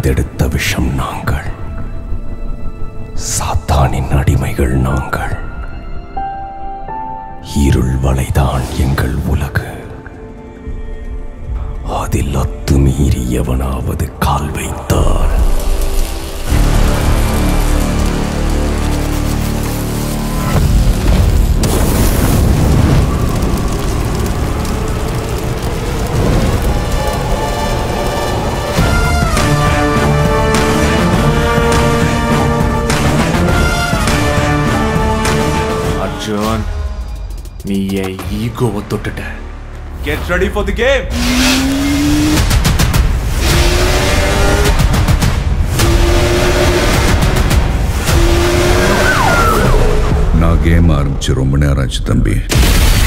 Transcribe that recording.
பிரித்தெடுத்த விஷம் நாங்கள் சாத்தானின் அடிமைகள் நாங்கள் இருள் வலைதான் எங்கள் உலகு அதில் அத்துமீறி எவனாவது கால் வைத்தால் அர்ஜுன் நீ என் ஈகோவை தொட்டுட்ட Get ready for the game. நான் கேம் ஆரம்பிச்சு ரொம்ப நேரம் ஆச்சு தம்பி